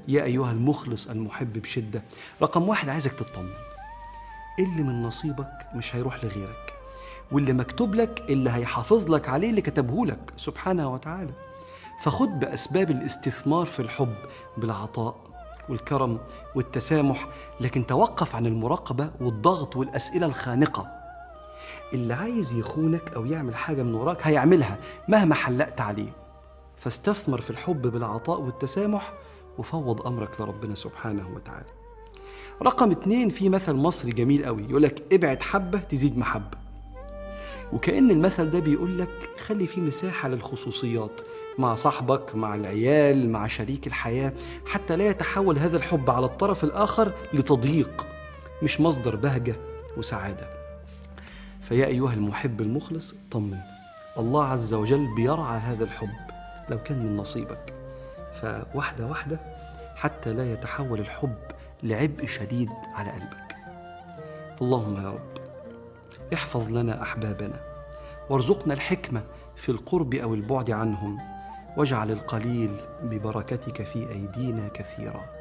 يا أيها المخلص المحب بشدة رقم واحد عايزك تطمن اللي من نصيبك مش هيروح لغيرك واللي مكتوب لك اللي هيحافظ لك عليه اللي كتبه لك سبحانه وتعالى فخد بأسباب الاستثمار في الحب بالعطاء والكرم والتسامح لكن توقف عن المراقبة والضغط والأسئلة الخانقة اللي عايز يخونك أو يعمل حاجة من وراك هيعملها مهما حلقت عليه فاستثمر في الحب بالعطاء والتسامح وفوض أمرك لربنا سبحانه وتعالى رقم اتنين في مثل مصري جميل قوي يقولك ابعد حبة تزيد محبة وكأن المثل ده بيقول لك خلي فيه مساحة للخصوصيات مع صاحبك مع العيال مع شريك الحياة حتى لا يتحول هذا الحب على الطرف الآخر لتضييق مش مصدر بهجة وسعادة فيا أيها المحب المخلص طمن الله عز وجل بيرعى هذا الحب لو كان من نصيبك فواحدة واحدة حتى لا يتحول الحب لعبء شديد على قلبك اللهم يا رب احفظ لنا احبابنا وارزقنا الحكمه في القرب او البعد عنهم واجعل القليل ببركتك في ايدينا كثيرا